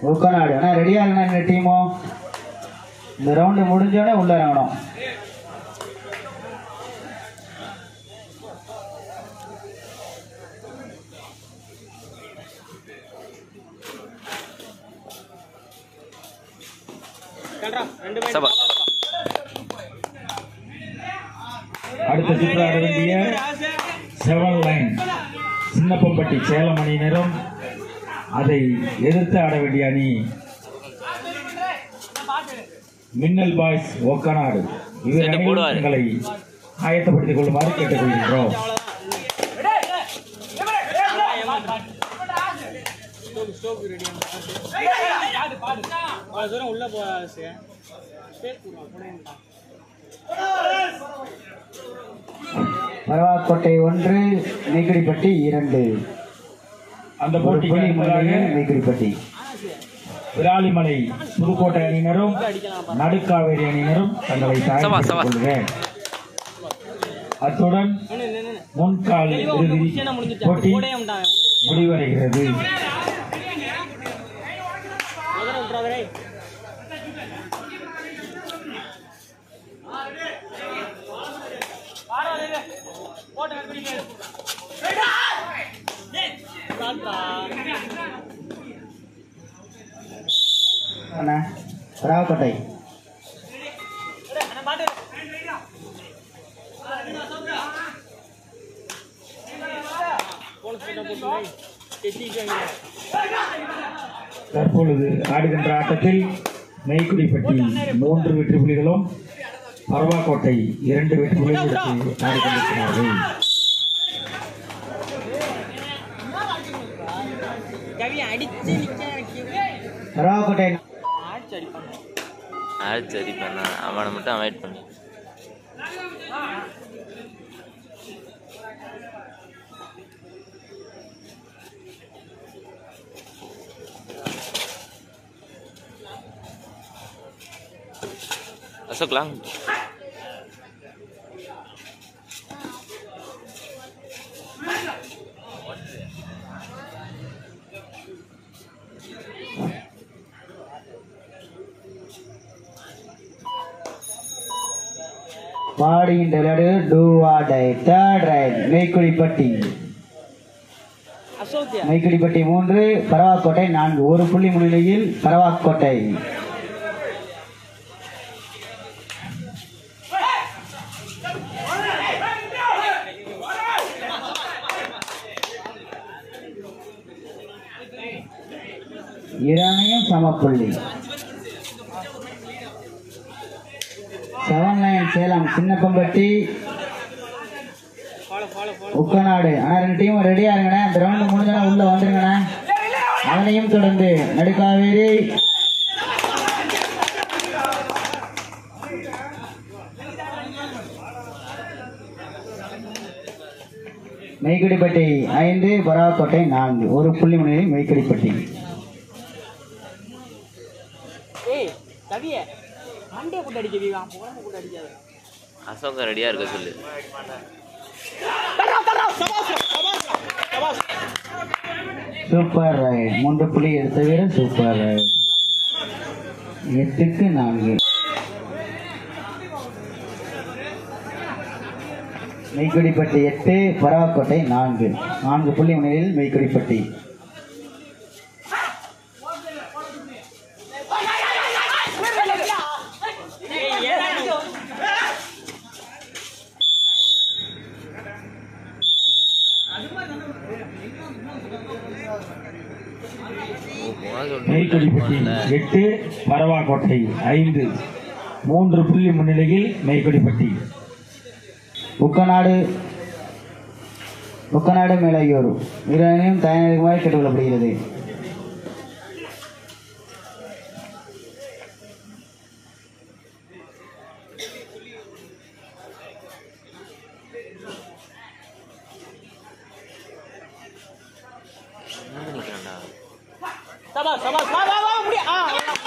ஒக்கநாடு ஆனால் ரெடியாக இல்லைண்ணா இந்த டீமும் இந்த ரவுண்டு முடிஞ்சோடனே உள்ள இறங்கணும் சபா அடுத்த சுற்று ஆட வேண்டிய செவன் லைன் சின்னப்பம்பட்டி சேலம் அணியினரும் அதை எதிர்த்து ஆட வேண்டிய அணி மின்னல் பாய்ஸ் ஒக்கநாடு இவர் சரி, போடுவாரு. அணிகளை ஆயத்தப்படுத்திக் கொள்ளுமாறு கேட்டுக்கொள்கின்றோம் உள்ள போகாது பரவாக்கோட்டை ஒன்று மீக்கடிப்பட்டி இரண்டு அந்த ஒரு போட்டிக்கு புள்ளி அடுத்ததாக முன்னிலையில் மீக்கடிப்பட்டி விராலிமலை புதுக்கோட்டை அணியினரும் நடுக்காவேரி அணியினரும் தங்களை சவா, சவா. தயாரித்துக் கொள்க அத்துடன் முன்கால் இறுதி போட்டி முடிவடைகிறது அண்ணா பரவாக்கோட்டை தற்பொழுது ஆடுகின்ற ஆட்டத்தில் மெய்க்குடிப்பட்டி மூன்று வெற்றி புலிகளும் பரவாக்கோட்டை இரண்டு வெற்றி புலிகளும் எடுத்து ஆடிக்கொண்டிருக்கிறார்கள் கவி அடிச்சு நிக்க பரவாக்கோட்டை ஆச்சு அடிப்பாங்க ஆச்சு சரி பண்ணா அவனை மட்டும் அவாய்ட் பண்ணி அசோக் லாங் பாடுகின்ற விளையாடு டூவாடை தேர்ட் ரைட் மெய்க்குடிப்பட்டி அசோக்கியா மெய்க்குடிப்பட்டி மூன்று பரவாக்கோட்டை நான்கு ஒரு புள்ளி முன்னிலையில் பரவாக்கோட்டை இரணையும் சமப்புள்ளி seven nine Salem Chinnappampatti follow follow follow Ukkanadu ஆனா ரெண்டு டீமும் ரெடியா இருங்கண்ணே இந்த ரவுண்ட் முடிஞ்சோன்னா உள்ள வந்துருங்கண்ணே அதனையும் தொடர்ந்து நடுக்காவேரி மெய்க்கடிப்பட்டி ஐந்து பராக்கோட்டை நான்கு ஒரு புள்ளி முன்னிலை மெய்க்கடிப்பட்டி ஏய் கவிய மண்டே போட்டு அடிக்க வீவா உடம்பு போட்டு அடிக்காத அசோக் ரெடியா இருக்க சொல்லு சூப்பர் ரைட் மூன்று புள்ளி எடுத்த வீர சூப்பர் ரைட் எட்டுக்கு நான்கு மெய்க்குடிப்பட்டி எட்டு பராக்கோட்டை நான்கு நான்கு புள்ளி முன்னிலையில் மெய்க்குடிப்பட்டி ஏய் ஏடா நீ போனா மெய்க்குடிப்பட்டி சொல்லிட்டு எட்டு பரவாக்கோட்டை ஐந்து மூன்று புள்ளி முன்னிலையில் மெய்க்குடிப்பட்டி உக்கநாடு உக்கநாடு மேலையூர் இருவரையும் தயாரிக்குமாறு கேட்டுக்கொள்ளப்படுகிறது எங்க நிக்கிறான்டா சபா சபா வா வா வா முடிய ஆ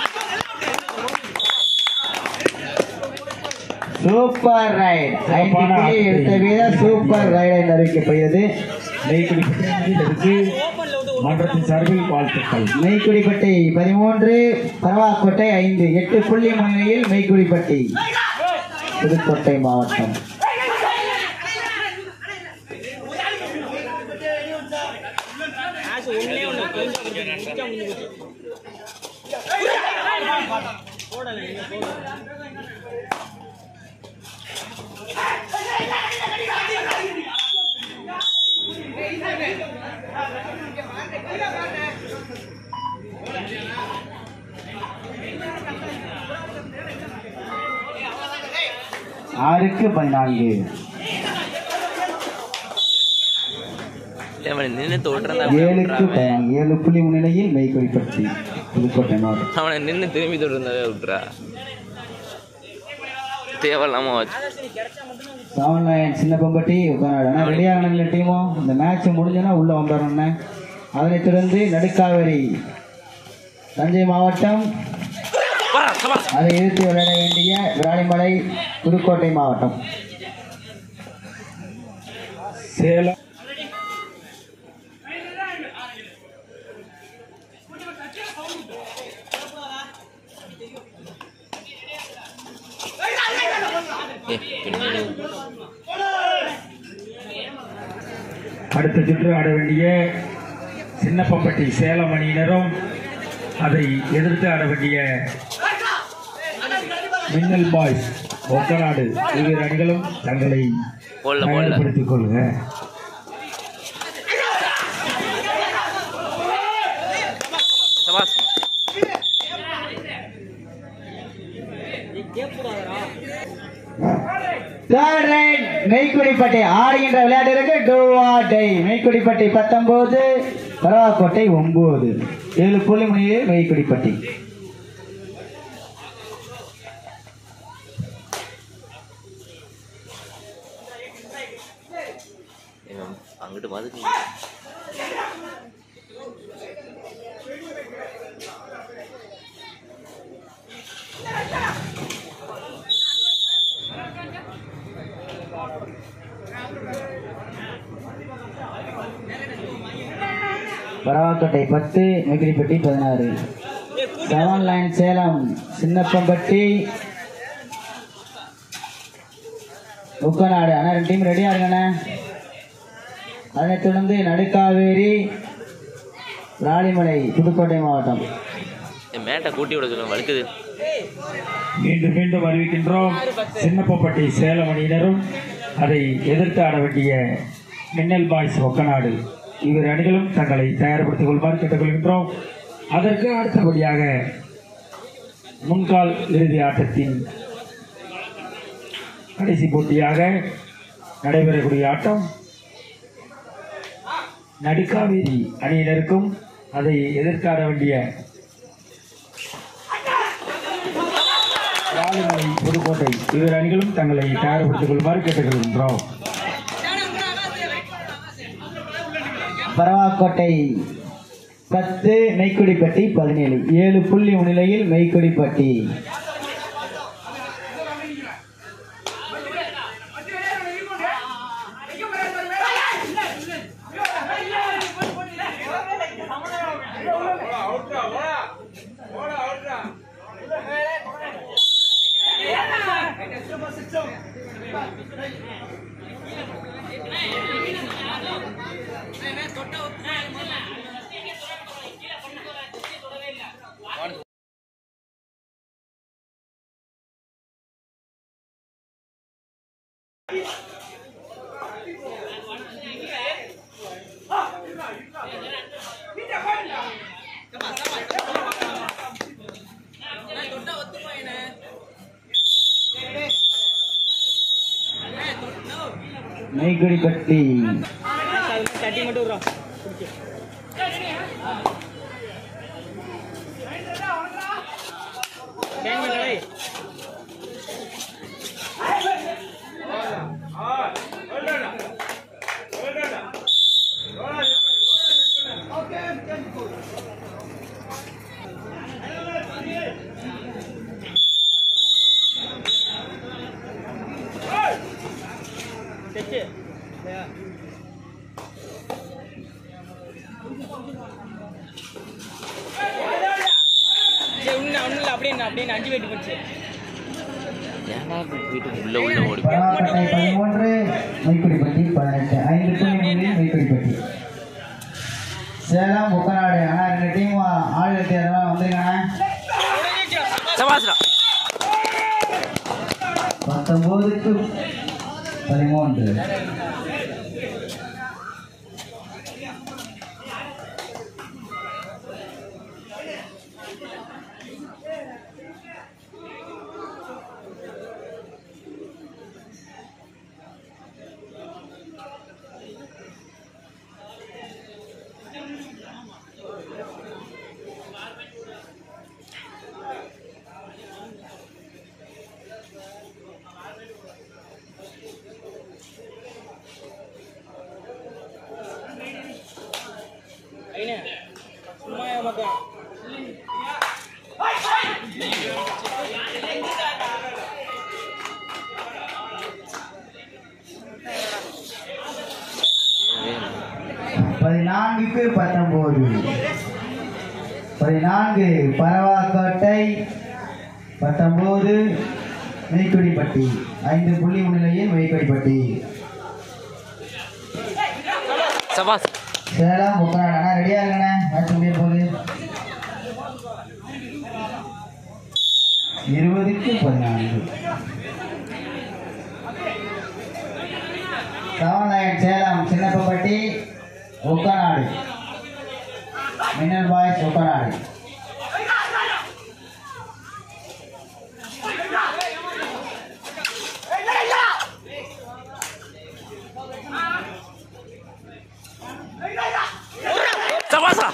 சூப்பர் ரைட் ஐந்து புள்ளி எடுத்த வீர சூப்பர் ரைட் என்று அறிவிக்கப்படுகிறது மெய்க்குடிப்பட்டி அணியினருக்கு ஓபன்ல வந்து மன்றத்தின் சார்பில் வாழ்த்துக்கள் மெய்க்குடிப்பட்டி பதிமூன்று பரவாக்கோட்டை ஐந்து எட்டு புள்ளி முன்னிலையில் மெய்க்குடிப்பட்டி புதுக்கோட்டை மாவட்டம் ஆசு ஒண்ணே ஒண்ணு கொஞ்சம் கொஞ்சம் நினைச்சா முடிஞ்சு போச்சு போடல நீங்க போடல ஆறுக்கு பதினான்கு அவனை நின்று தொட்டுறதா ஏழுக்கு பதினான்கு ஏழு புள்ளி முன்னிலையில் மெய்க்குடிப்பட்டி புதுக்கோட்டை மாவட்டம் அவனை நின்று திரும்பி தொட்டிருந்தாவே விட்டுறா தேவையில்லாம வச்சு செவன் நைன் சின்ன பம்பட்டி உட்காந்து ஆனால் ரெடி ஆகணுங்கள டீமும் இந்த மேட்ச் முடிஞ்சோன்னா உள்ளே வந்துடணும்னே அதனைத் தொடர்ந்து நடுக்காவேரி தஞ்சை மாவட்டம் அதை எதிர்த்து விளையாட வேண்டிய விராலிமலை புதுக்கோட்டை மாவட்டம் சேலம் ஏ பின்னாடி அடுத்த சுற்று ஆட வேண்டிய சின்னப்பம்பட்டி சேலம் அணியினரும் அதை எதிர்த்து ஆட வேண்டிய மின்னல் பாய்ஸ் ஒக்கநாடு இரு அணிகளும் தங்களை போடல போடல தயார்படுத்திக் கொள்க சபாஸ் தேர்ட் ரைட் மெய்க்குடிப்பட்டி ஆடுகின்ற விளையாட்டிற்கு டூவா டை மெய்க்குடிப்பட்டி பத்தொன்பது பரவாக்கோட்டை ஒன்பது ஏழு புள்ளி மணியில் மெய்க்குடிப்பட்டி இவன் அங்கிட்டு பாத்துக்கு பரவாக்கோட்டை பத்து மெய்க்குடிப்பட்டி பதினாறு செவன் லைன் சேலம் சின்னப்பம்பட்டி உக்கநாடு அண்ணா ரெண்டு டீம் ரெடியா இருங்கண்ணே அதனைத் தொடர்ந்து நடுக்காவேரி ராணிமலை புதுக்கோட்டை மாவட்டம் என் மேட்டை கூட்டி விட சொல்லுங்க வழுக்குது மீண்டும் மீண்டும் அறிவிக்கின்றோம் சின்னப்பம்பட்டி சேலம் அணியினரும் அதை எதிர்த்து ஆட வேண்டிய மின்னல் பாய்ஸ் ஒக்கநாடு இவர் அணிகளும் தங்களை தயார்படுத்திக் கொள்வார் கேட்டுக்கொள்கின்றோம் அதற்கு அடுத்தபடியாக முன்கால் இறுதி ஆட்டத்தின் கடைசி போட்டியாக நடைபெறக்கூடிய ஆட்டம் நடுக்காவேரி அணியினருக்கும் அதை எதிர்க்காட வேண்டிய ராணிமலை புதுக்கோட்டை இவர் அணிகளும் தங்களை தயார்படுத்திக் கொள்ளுமாறு கேட்டுக்கொள்கின்றோம் பரவாக்கோட்டை பத்து மெய்க்குடிப்பட்டி பதினேழு ஏழு புள்ளி முன்னிலையில் மெய்க்குடிப்பட்டி மெய்க்குடிப்பட்டி தட்டி மட்டும் விட்றோம் பேங்க் பண்ணலை தைச்சு அப்படின்னு அப்படின்னு அஞ்சு வெயிட் போச்சு ஏன்டா இப்படி வீட்டுக்கு உள்ள உள்ள ஓடி போய் பரவாக்கட்டை பதிமூன்று மைக்குடிப்பட்டி பதினெட்டு ஐந்து புள்ளி மூணில் மைக்குடிப்பட்டி சேலம் முக்கநாடு அண்ணா ரெண்டு டீம் ஆளுநர் தேர்தலாம் வந்துருங்கண்ணா சபாஸ்ரா பத்தொம்போதுக்கு பதிமூன்று ஐயா சும்மா ஏமாத்தான் பதினான்குக்கு பத்தொம்போது பதினான்கு பரவாக்கோட்டை பத்தொம்போது மெய்க்குடிப்பட்டி ஐந்து புள்ளி முன்னிலையில் மெய்க்குடிப்பட்டி சபாஸ் சேலம் முக்கநாடு அண்ணா ரெடியா இருக்கண்ணே மேட்ச் முடிய போகுது இருபதுக்கு பதினான்கு சவநாயகன் சேலம் சின்னப்பப்பட்டி ஒக்கநாடு மின்னல் பாய்ஸ் ஒக்கநாடு சபாசா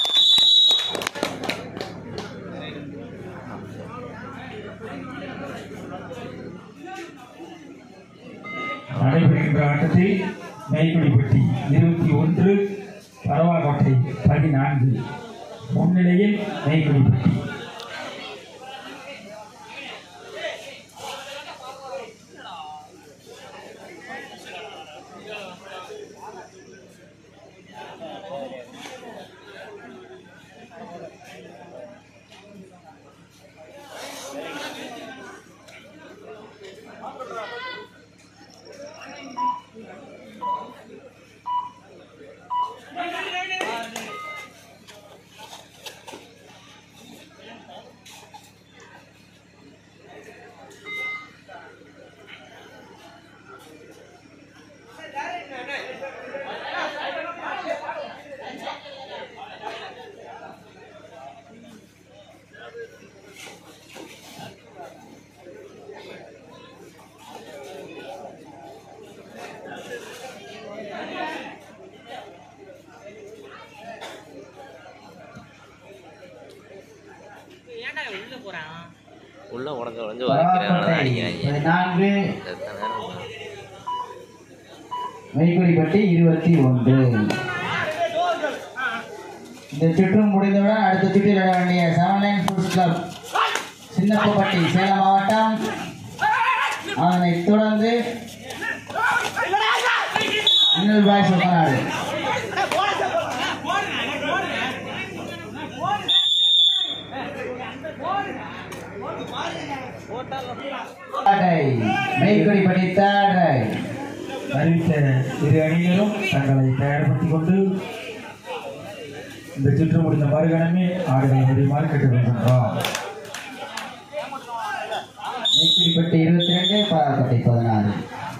நடைபெறுகின்ற ஆட்டத்தில் மெய்க்குடிப்பட்டி இருபத்தி ஒன்று பரவாக்கோட்டை பதினான்கு முன்னிலையில் மெய்க்குடிப்பட்டி ஏன்டா உள்ள போறான் உள்ள உடஞ்சு உடஞ்சு உதைக்கிறேன் பரவாக்கோட்டை அடிக்கிறாங்க பதினான்கு எத்தனை நேரம் மெய்க்குடிப்பட்டி இருபத்தி ஒன்று இந்த சுற்றும் முடிந்தவுடன் அடுத்த சுற்றில் விளையாட வேண்டிய seven line foods club Chinnappapatti Salem மாவட்டம் அதனைத் தொடர்ந்து Minnal boys Okkanadu Meikkudipatti third right அறிவித்த இரு அணியினரும் தங்களை தயார்படுத்திக் கொண்டு இந்த சுற்று முடிந்த மறுகணமே ஆடுகளை முடியுமாறு கேட்டுக்கொள்கின்றோம் மெய்க்குடிப்பட்டி இருபத்தி ரெண்டு பாலக்கோட்டை பதினாறு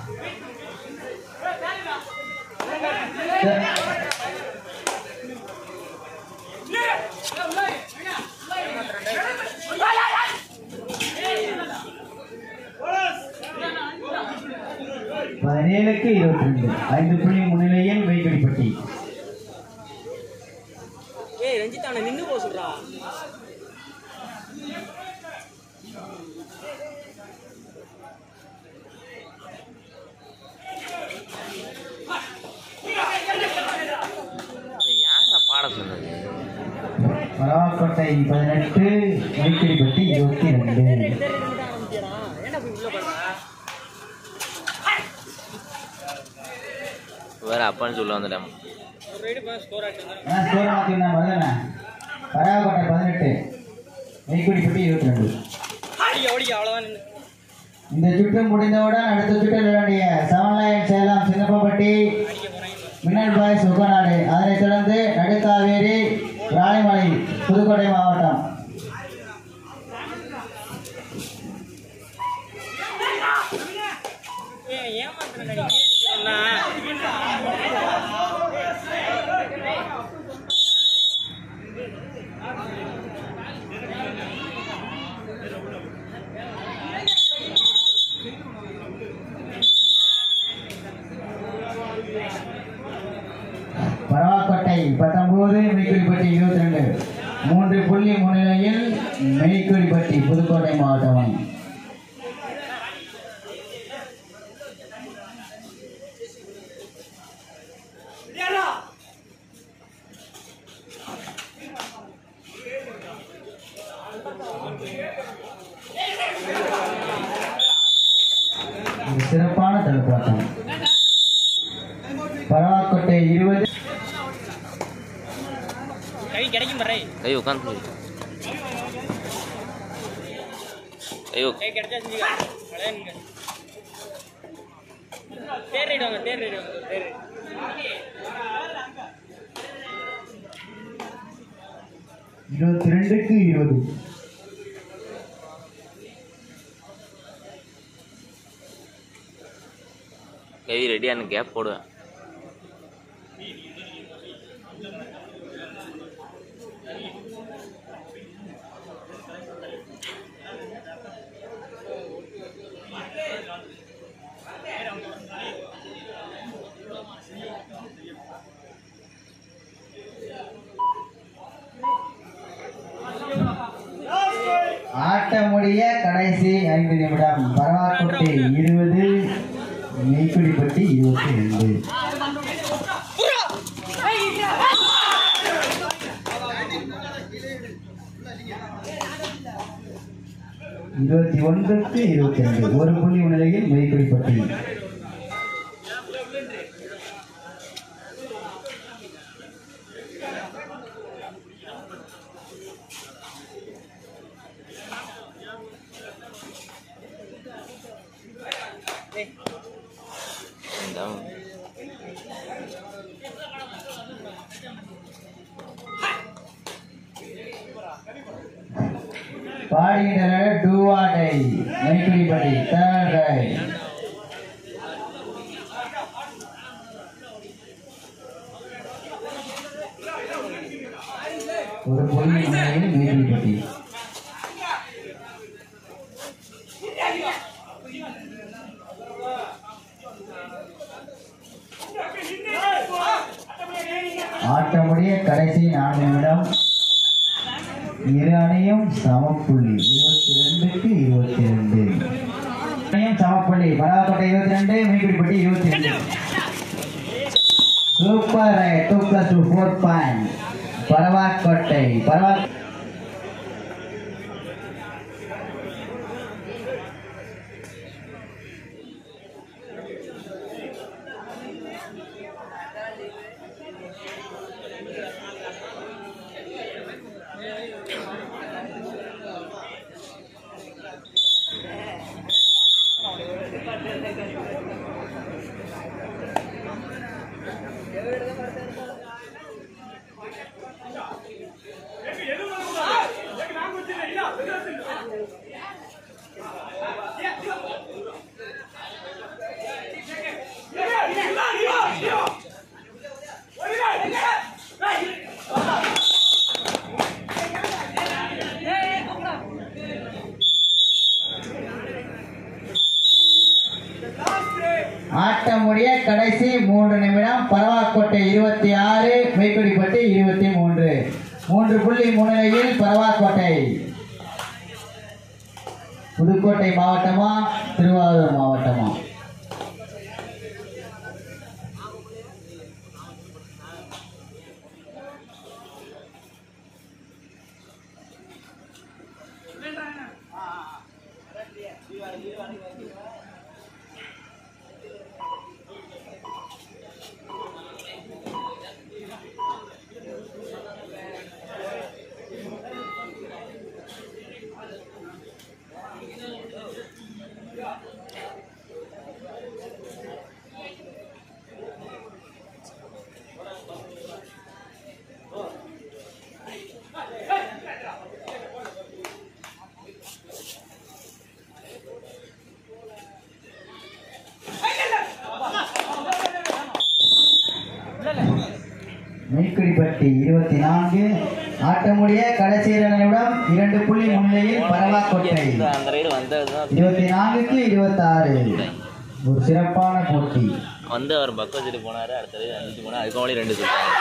பதினேழுக்கு இருபத்தி ரெண்டு ஐந்து புள்ளி முன்னிலையில் மெய்க்குடிப்பட்டி ஏய் ரஞ்சித் அவனை நின்று போக சொல்றா யாரா பாட சொன்னது பரவாக்கோட்டை பதினெட்டு மெய்க்குடிப்பட்டி இருபத்தி ரெண்டு ஆரம்பிச்சிடா ஏன்டா போய் உள்ள போறா வேற அப்பான்னு சொல்ல வந்துட்டேன் ஒரு ரைடு ஸ்கோர் ஆட்டு ஆ ஸ்கோர் மாற்றினா முதல்ல பரவாக்கோட்டை பதினெட்டு மெய்க்குடிப்பட்டி இருபத்தி ரெண்டு ஓடிக்க ஓடிக்க அவ்வளோதான் நின்று இந்த சுற்று முடிந்தவுடன் அடுத்த சுற்றில் விளையாடிய செவன் லைன் சேலம் சின்னப்பப்பட்டி மின்னல் பாய்ஸ் உக்கநாடு அதனைத் தொடர்ந்து நடுக்காவேரி ராணிமலை புதுக்கோட்டை மாவட்டம் ஏன் ஏமாத்துறேன் கீழே நிற்கிறோம்னா பரவாக்கோட்டை பத்தொன்பது மெய்க்குடிப்பட்டி இருபத்தி ரெண்டு மூன்று புள்ளி முன்னிலையில் மெய்க்குடிப்பட்டி புதுக்கோட்டை மாவட்டம் இது சிறப்பான தடுப்பாட்டம் பரவாக்கோட்டை இருபது கை கிடைக்கும் பாரு கை உட்காந்து கை உக்- கை கிடைச்சா செஞ்சுக்க அவ்வளோதான் நீங்க தேர் ரைடு வாங்க தேர் ரைடு வாங்க தேர் ரைடு இருபத்தி ரெண்டுக்கு இருபது கை ரெடியான கேப் போடுவேன் ஆட்ட முடிய கடைசி ஐந்து நிமிடம் பரவாக்கோட்டை இருபது மெய்க்குடிப்பட்டி இருபத்தி ரெண்டு இருபத்தி ஒன்றுக்கு இருபத்தி ரெண்டு ஒரு புள்ளி முன்னிலையில் மெய்க்குடிப்பட்டி இந்தாம். பாடுகின்றனர் டூவாடை மெய்க்குடிப்பட்டி தேர்ட் ரைட் ஒரு புள்ளி முன்னிலையில் மெய்க்குடிப்பட்டி ஆட்டமுடைய கடைசி நான்கு நிமிடம் இரு அணியும் சமப்புள்ளி இருபத்தி ரெண்டுக்கு இருபத்தி ரெண்டு அணியும் சமப்புள்ளி பராக்கோட்டை இருபத்தி ரெண்டு மீன்பிடிப்பட்டி இருபத்தி ரெண்டு super two plus two four point Paravakkottai பரவா ஆட்டமுடைய கடைசி மூன்று நிமிடம் பரவாக்கோட்டை இருபத்தி ஆறு மெய்க்குடிப்பட்டி இருபத்தி மூன்று மூன்று புள்ளி முன்னிலையில் பரவாக்கோட்டை புதுக்கோட்டை மாவட்டமா திருவாரூர் மாவட்டமா மாவட்டம் இரண்டு புள்ளி முன்னிலையில் பரவாக்கோட்டை அந்த ரைடு வந்தது தான் இருபத்தி நான்குக்கு இருபத்தாறு ஒரு சிறப்பான போட்டி வந்து அவர் பக்கம் வச்சுட்டு போனாரு அடுத்த ரைடு வந்துட்டு போனா அதுக்கு அவங்களே ரெண்டு சொல்லிட்டாங்க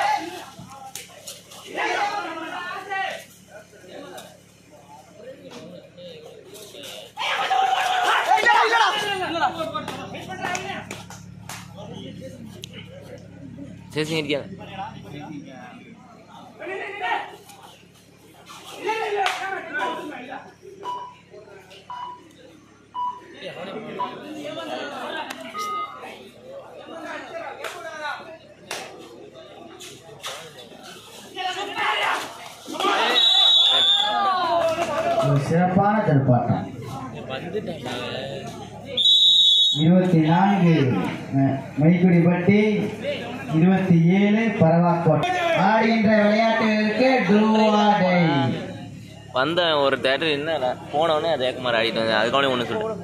சேசிங்க இருக்கியா ஒரு சிறப்பான தற்பாட்டம் வந்துட்டாங்க இருபத்தி நான்கு மைக்குடிப்பட்டி இருபத்தி ஏழு பரவாக்கோட்டை ஆடுகின்ற விளையாட்டுகளுக்கு டூவாடை வந்தவன் ஒரு தேட்டர் என்ன போனவொடனே ஜெயக்குமார் ஆடிட்டு வந்தேன் அதுக்காக ஒன்று சொல்லிட்டு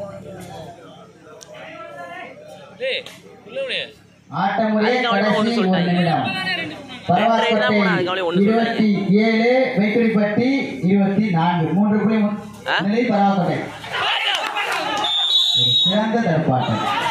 ஆட்டமுறைய அதுக்கு அவனே ஒண்ணு கடைசி ஒரு சொல்லிட்டாங்க. நிமிடம் ரெண்டு தான் போனா, அதுக்கு அவனே ஒண்ணு இருபத்தி ஏழு மைக்குடிப்பட்டி இருபத்தி நான்கு மூன்று புள்ளி ஆ? நிலை பரவாக்கோட்டை ஒரு சிறந்த தற்பாட்டம்